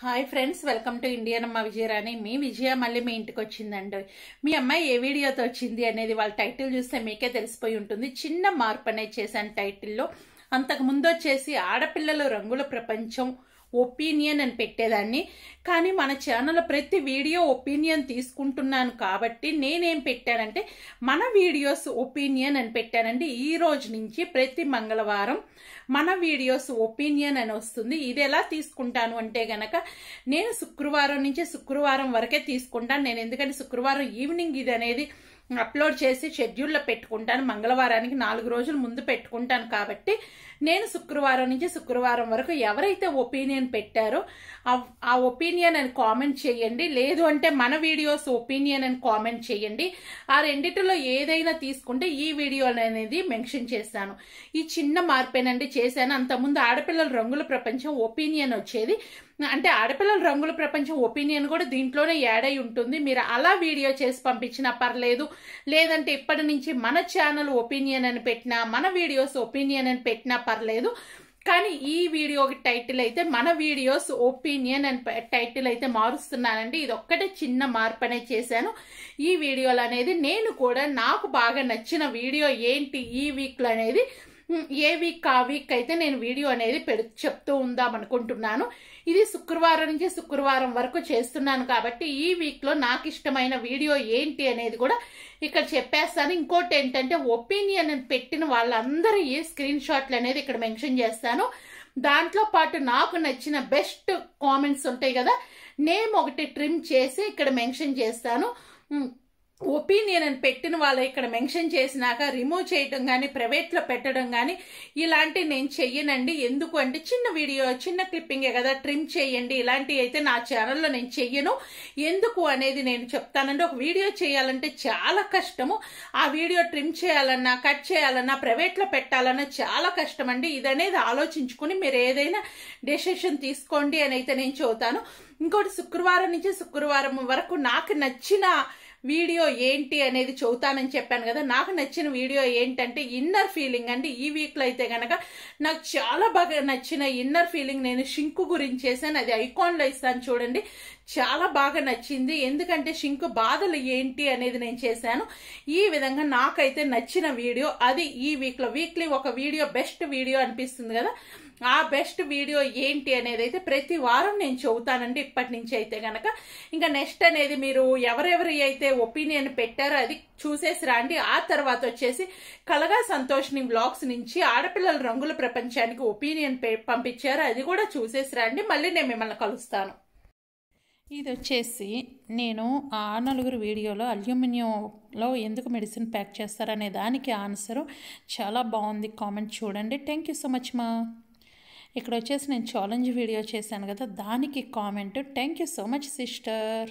hi friends welcome to Indian అమ్మ విజయరాణి మీ విజయ మళ్ళీ మీ ఇంటికి వచ్చిందండి మీ అమ్మాయి ఏ వీడియోతో వచ్చింది అనేది వాళ్ళ టైటిల్ చూస్తే మీకే తెలిసిపోయి ఉంటుంది చిన్న మార్పు అనేది చేశాను టైటిల్లో అంతకు ముందు వచ్చేసి ఆడపిల్లలు రంగుల ప్రపంచం ఒపీనియన్ అని పెట్టేదాన్ని కానీ మన ఛానల్లో ప్రతి వీడియో ఒపీనియన్ తీసుకుంటున్నాను కాబట్టి నేనేం పెట్టానంటే మన వీడియోస్ ఒపీనియన్ అని పెట్టానండి ఈ రోజు నుంచి ప్రతి మంగళవారం మన వీడియోస్ ఒపీనియన్ అని వస్తుంది ఇది ఎలా తీసుకుంటాను అంటే గనక నేను శుక్రవారం నుంచి శుక్రవారం వరకే తీసుకుంటాను నేను ఎందుకంటే శుక్రవారం ఈవినింగ్ ఇది అనేది అప్లోడ్ చేసి షెడ్యూల్లో పెట్టుకుంటాను మంగళవారానికి నాలుగు రోజుల ముందు పెట్టుకుంటాను కాబట్టి నేను శుక్రవారం నుంచి శుక్రవారం వరకు ఎవరైతే ఒపీనియన్ పెట్టారో ఆ ఒపీనియన్ అని కామెంట్ చేయండి లేదు అంటే మన వీడియోస్ ఒపీనియన్ అని కామెంట్ చేయండి ఆ రెండిటిలో ఏదైనా తీసుకుంటే ఈ వీడియో అనేది మెన్షన్ చేస్తాను ఈ చిన్న మార్పేనండి చేశాను అంతకుముందు ఆడపిల్లల రంగుల ప్రపంచం ఒపీనియన్ వచ్చేది అంటే ఆడపిల్లల రంగుల ప్రపంచం ఒపీనియన్ కూడా దీంట్లోనే యాడ్ అయి ఉంటుంది మీరు అలా వీడియో చేసి పంపించినా పర్లేదు లేదంటే ఇప్పటి నుంచి మన ఛానల్ ఒపీనియన్ అని పెట్టినా మన వీడియోస్ ఒపీనియన్ అని పెట్టినా పర్లేదు కానీ ఈ వీడియో టైటిల్ అయితే మన వీడియోస్ ఒపీనియన్ అని టైటిల్ అయితే మారుస్తున్నానండి ఇది ఒక్కటే చిన్న మార్పు అనేది చేశాను ఈ వీడియోలు అనేది నేను కూడా నాకు బాగా నచ్చిన వీడియో ఏంటి ఈ వీక్లో అనేది ఏ వీక్ ఆ వీక్ అయితే నేను వీడియో అనేది పెడు చెప్తూ ఉందాం అనుకుంటున్నాను ఇది శుక్రవారం నుంచి శుక్రవారం వరకు చేస్తున్నాను కాబట్టి ఈ వీక్లో నాకు ఇష్టమైన వీడియో ఏంటి అనేది కూడా ఇక్కడ చెప్పేస్తాను ఇంకోటి ఏంటంటే ఒపీనియన్ అని పెట్టిన వాళ్ళందరి స్క్రీన్ షాట్లు అనేది ఇక్కడ మెన్షన్ చేస్తాను దాంట్లో పాటు నాకు నచ్చిన బెస్ట్ కామెంట్స్ ఉంటాయి కదా నేమ్ ఒకటి ట్రిమ్ చేసి ఇక్కడ మెన్షన్ చేస్తాను ఒపీనియన్ అని పెట్టిన వాళ్ళు ఇక్కడ మెన్షన్ చేసినాక రిమూవ్ చేయడం కానీ ప్రైవేట్లో పెట్టడం కానీ ఇలాంటి నేను చెయ్యనండి ఎందుకు అంటే చిన్న వీడియో చిన్న క్లిప్పింగే కదా ట్రిమ్ చేయండి ఇలాంటివి అయితే నా ఛానల్లో నేను చెయ్యను ఎందుకు అనేది నేను చెప్తానండి ఒక వీడియో చేయాలంటే చాలా కష్టము ఆ వీడియో ట్రిమ్ చేయాలన్నా కట్ చేయాలన్నా ప్రైవేట్లో పెట్టాలన్నా చాలా కష్టం అండి ఇదనేది ఆలోచించుకుని మీరు ఏదైనా డెసిషన్ తీసుకోండి అని అయితే నేను చెబుతాను ఇంకోటి శుక్రవారం నుంచి శుక్రవారం వరకు నాకు నచ్చిన వీడియో ఏంటి అనేది చెబుతానని చెప్పాను కదా నాకు నచ్చిన వీడియో ఏంటంటే ఇన్నర్ ఫీలింగ్ అండి ఈ వీక్లో అయితే కనుక నాకు చాలా బాగా నచ్చిన ఇన్నర్ ఫీలింగ్ నేను షింకు గురించి చేశాను అది ఐకాన్లో ఇస్తాను చూడండి చాలా బాగా నచ్చింది ఎందుకంటే షింకు బాధలు ఏంటి అనేది నేను చేశాను ఈ విధంగా నాకైతే నచ్చిన వీడియో అది ఈ వీక్లో వీక్లీ ఒక వీడియో బెస్ట్ వీడియో అనిపిస్తుంది కదా ఆ బెస్ట్ వీడియో ఏంటి అనేది అయితే ప్రతి వారం నేను చెబుతానండి ఇప్పటి నుంచి అయితే గనక ఇంకా నెక్స్ట్ అనేది మీరు ఎవరెవరి అయితే ఒపీనియన్ పెట్టారో అది చూసేసి రండి ఆ తర్వాత వచ్చేసి కలగా సంతోష్ని బ్లాగ్స్ నుంచి ఆడపిల్లల రంగుల ప్రపంచానికి ఒపీనియన్ పంపించారు అది కూడా చూసేసి రండి మళ్ళీ నేను మిమ్మల్ని కలుస్తాను ఇది వచ్చేసి నేను ఆ నలుగురు వీడియోలో అల్యూమినియంలో ఎందుకు మెడిసిన్ ప్యాక్ చేస్తారనే దానికి ఆన్సరు చాలా బాగుంది కామెంట్ చూడండి థ్యాంక్ యూ సో మచ్ మా ఇక్కడ వచ్చేసి నేను ఛాలెంజ్ వీడియో చేశాను కదా దానికి comment thank you so much sister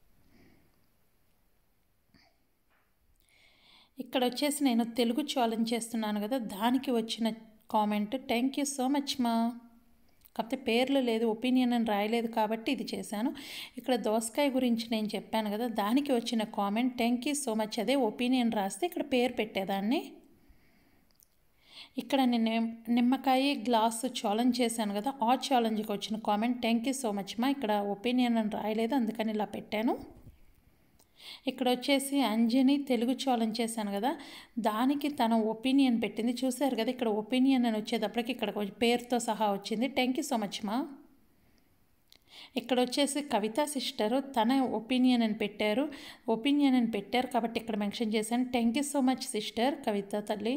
ఇక్కడ వచ్చేసి నేను తెలుగు ఛాలెంజ్ చేస్తున్నాను కదా దానికి వచ్చిన comment thank you so much మా కాకపోతే పేర్లు లేదు ఒపీనియన్ అని రాయలేదు కాబట్టి ఇది చేశాను ఇక్కడ దోసకాయ గురించి నేను చెప్పాను కదా దానికి వచ్చిన comment thank you so much అదే ఒపీనియన్ రాస్తే ఇక్కడ పేరు పెట్టేదాన్ని ఇక్కడ నేను నిమ్మకాయ గ్లాసు ఛాలెంజ్ చేశాను కదా ఆ ఛాలెంజ్కి వచ్చిన comment thank you so much మా ఇక్కడ ఒపీనియన్ అని రాయలేదు అందుకని ఇలా పెట్టాను ఇక్కడ వచ్చేసి అంజని తెలుగు ఛాలెంజ్ చేశాను కదా దానికి తన ఒపీనియన్ పెట్టింది చూసారు కదా ఇక్కడ ఒపీనియన్ అని వచ్చేటప్పటికి ఇక్కడ పేరుతో సహా వచ్చింది థ్యాంక్ యూ సో మచ్ మా ఇక్కడ వచ్చేసి కవిత సిస్టరు తన ఒపీనియన్ అని పెట్టారు ఒపీనియన్ అని పెట్టారు కాబట్టి ఇక్కడ మెన్షన్ చేశాను thank you so much sister Kavitha తల్లి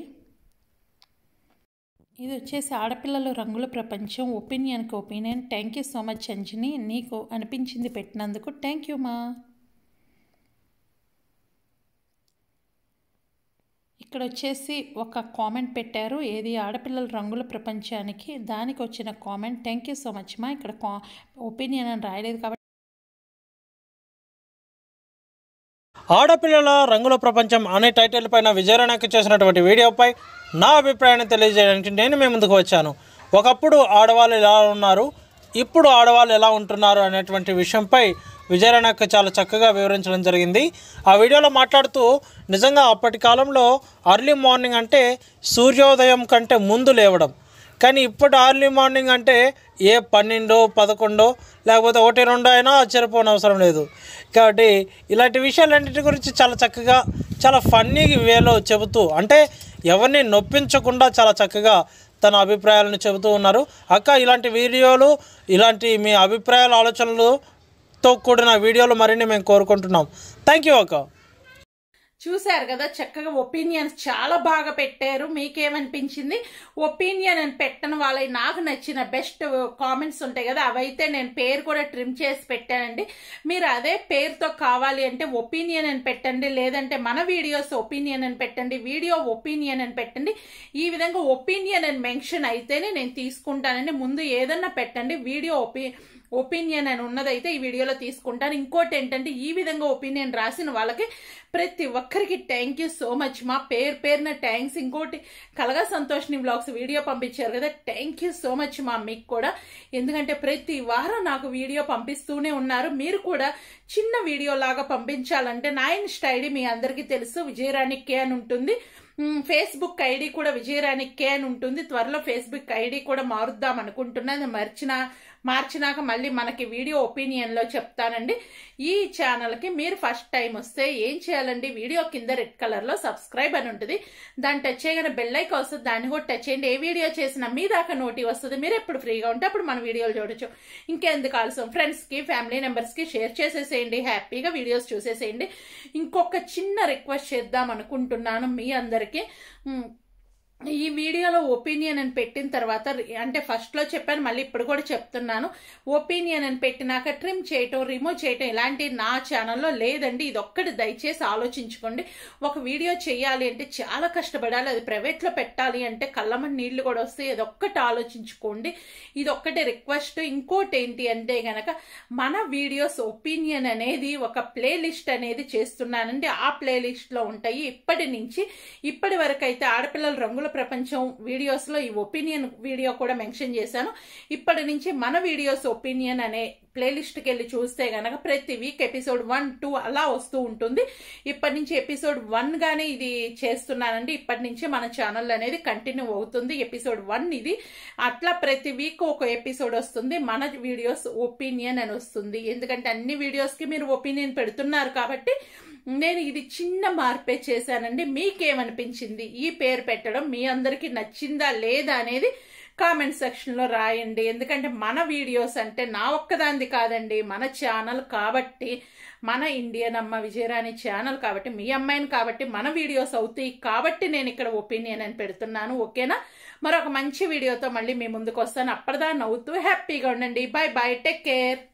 ఇది వచ్చేసి ఆడపిల్లలు రంగుల ప్రపంచం ఒపీనియన్కి opinion thank you so much Anjani నీకు అనిపించింది పెట్టినందుకు థ్యాంక్ యూ మా ఇక్కడ వచ్చేసి ఒక కామెంట్ పెట్టారు ఏది ఆడపిల్లల రంగుల ప్రపంచానికి దానికి వచ్చిన comment thank you so much మా ఇక్కడ కా ఒపీనియన్ అని రాయలేదు కాబట్టి ఆడపిల్లల రంగుల ప్రపంచం అనే టైటిల్ పైన విజయరణకు చేసినటువంటి వీడియోపై నా అభిప్రాయాన్ని తెలియజేయడానికి నేను మీ ముందుకు వచ్చాను ఒకప్పుడు ఆడవాళ్ళు ఎలా ఉన్నారు ఇప్పుడు ఆడవాళ్ళు ఎలా ఉంటున్నారు అనేటువంటి విషయంపై విజయరణకు చాలా చక్కగా వివరించడం జరిగింది ఆ వీడియోలో మాట్లాడుతూ నిజంగా అప్పటి కాలంలో అర్లీ మార్నింగ్ అంటే సూర్యోదయం కంటే ముందు లేవడం కానీ ఇప్పటి అర్లీ మార్నింగ్ అంటే ఏ పన్నెండో పదకొండో లేకపోతే ఒకటి రెండో అయినా ఆశ్చర్యపోనవసరం లేదు కాబట్టి ఇలాంటి విషయాలన్నిటి గురించి చాలా చక్కగా చాలా ఫన్నీ వేలో చెబుతూ అంటే ఎవరిని నొప్పించకుండా చాలా చక్కగా తన అభిప్రాయాలను చెబుతూ ఉన్నారు అక్క ఇలాంటి వీడియోలు ఇలాంటి మీ అభిప్రాయాల ఆలోచనలతో కూడిన వీడియోలు మరిన్ని మేము కోరుకుంటున్నాం థ్యాంక్ యూ అక్క చూశారు కదా చక్కగా ఒపీనియన్స్ చాలా బాగా పెట్టారు మీకేమనిపించింది ఒపీనియన్ అని పెట్టిన వాళ్ళవి నాకు నచ్చిన బెస్ట్ కామెంట్స్ ఉంటాయి కదా అవైతే నేను పేరు కూడా ట్రిమ్ చేసి పెట్టానండి మీరు అదే పేరుతో కావాలి అంటే ఒపీనియన్ అని పెట్టండి లేదంటే మన వీడియోస్ ఒపీనియన్ అని పెట్టండి వీడియో ఒపీనియన్ అని పెట్టండి ఈ విధంగా ఒపీనియన్ అని మెన్షన్ అయితేనే నేను తీసుకుంటానండి ముందు ఏదన్నా పెట్టండి వీడియో ఒపీ ఒపీనియన్ అని ఉన్నదైతే ఈ వీడియోలో తీసుకుంటాను ఇంకోటి ఏంటంటే ఈ విధంగా ఒపీనియన్ రాసిన వాళ్ళకి ప్రతి ఒక్కరికి థ్యాంక్ యూ సో మచ్ మా పేరు పేరున థ్యాంక్స్ ఇంకోటి కలగా సంతోష్ని బ్లాగ్స్ వీడియో పంపించారు కదా థ్యాంక్ యూ సో మచ్ మా మీకు కూడా ఎందుకంటే ప్రతి వారం నాకు వీడియో పంపిస్తూనే ఉన్నారు మీరు కూడా చిన్న వీడియో లాగా పంపించాలంటే నా ఇన్స్టా ఐడి మీ అందరికీ తెలుసు విజయరాణి కే అని ఉంటుంది ఫేస్బుక్ ఐడి కూడా విజయరాణి కే అని ఉంటుంది త్వరలో ఫేస్బుక్ ఐడి కూడా మారుద్దాం అనుకుంటున్నాను మర్చిన మార్చినాక మళ్ళీ మనకి వీడియో ఒపీనియన్ లో చెప్తానండి ఈ ఛానల్ కి మీరు ఫస్ట్ టైం వస్తే ఏం చేయాలండి వీడియో కింద రెడ్ కలర్ లో సబ్స్క్రైబ్ అని ఉంటుంది దాన్ని టచ్ చేయగానే బెల్ ఐకాన్ వస్తుంది దాన్ని కూడా టచ్ చేయండి ఏ వీడియో చేసినా మీ దాకా నోటి వస్తుంది మీరు ఎప్పుడు ఫ్రీగా ఉంటే అప్పుడు మన వీడియోలు చూడొచ్చు ఇంకెందుకు ఆలస్యం ఫ్రెండ్స్ కి ఫ్యామిలీ మెంబర్స్ కి షేర్ చేసేసేయండి హ్యాపీగా వీడియోస్ చూసేసేయండి ఇంకొక చిన్న రిక్వెస్ట్ చేద్దాం అనుకుంటున్నాను మీ అందరికి ఉమ్, ఈ వీడియోలో ఒపీనియన్ అని పెట్టిన తర్వాత అంటే ఫస్ట్ లో చెప్పాను మళ్ళీ ఇప్పుడు కూడా చెప్తున్నాను ఒపీనియన్ అని పెట్టినాక ట్రిమ్ చేయటం రిమూవ్ చేయటం ఇలాంటి నా ఛానల్లో లేదండి ఇది ఒక్కటి దయచేసి ఆలోచించుకోండి ఒక వీడియో చేయాలి అంటే చాలా కష్టపడాలి అది ప్రైవేట్ లో పెట్టాలి అంటే కళ్ళమని నీళ్లు కూడా వస్తాయి ఇది ఒక్కటి ఆలోచించుకోండి ఇది ఒక్కటి రిక్వెస్ట్ ఇంకోటి ఏంటి అంటే గనక మన వీడియోస్ ఒపీనియన్ అనేది ఒక ప్లే లిస్ట్ అనేది చేస్తున్నానండి ఆ ప్లే లిస్ట్ లో ఉంటాయి ఇప్పటి నుంచి ఇప్పటి వరకు అయితే ఆడపిల్లల రంగుల ప్రపంచం వీడియోస్ లో ఈ ఒపీనియన్ వీడియో కూడా మెన్షన్ చేశాను ఇప్పటి నుంచి మన వీడియోస్ ఒపీనియన్ అనే ప్లేలిస్ట్కి వెళ్ళి చూస్తే గనక ప్రతి వీక్ ఎపిసోడ్ వన్ టూ అలా వస్తూ ఉంటుంది ఇప్పటి నుంచి ఎపిసోడ్ వన్ గానే ఇది చేస్తున్నానండి ఇప్పటి నుంచి మన ఛానల్ అనేది కంటిన్యూ అవుతుంది ఎపిసోడ్ వన్ ఇది అట్లా ప్రతి వీక్ ఒక ఎపిసోడ్ వస్తుంది మన వీడియోస్ ఒపీనియన్ అని వస్తుంది ఎందుకంటే అన్ని వీడియోస్ కి మీరు ఒపీనియన్ పెడుతున్నారు కాబట్టి నేను ఇది చిన్న మార్పే చేశానండి మీకేమనిపించింది ఈ పేరు పెట్టడం మీ అందరికి నచ్చిందా లేదా అనేది కామెంట్ సెక్షన్ లో రాయండి ఎందుకంటే మన వీడియోస్ అంటే నా ఒక్కదాంది కాదండి మన ఛానల్ కాబట్టి మన ఇండియన్ అమ్మ విజయరాణి ఛానల్ కాబట్టి మీ అమ్మాయిని కాబట్టి మన వీడియోస్ అవుతాయి కాబట్టి నేను ఇక్కడ ఒపీనియన్ అని పెడుతున్నాను ఓకేనా మరొక మంచి వీడియోతో మళ్ళీ మీ ముందుకు వస్తాను అప్పటిదా నవ్వుతూ హ్యాపీగా ఉండండి బాయ్ బాయ్ టేక్ కేర్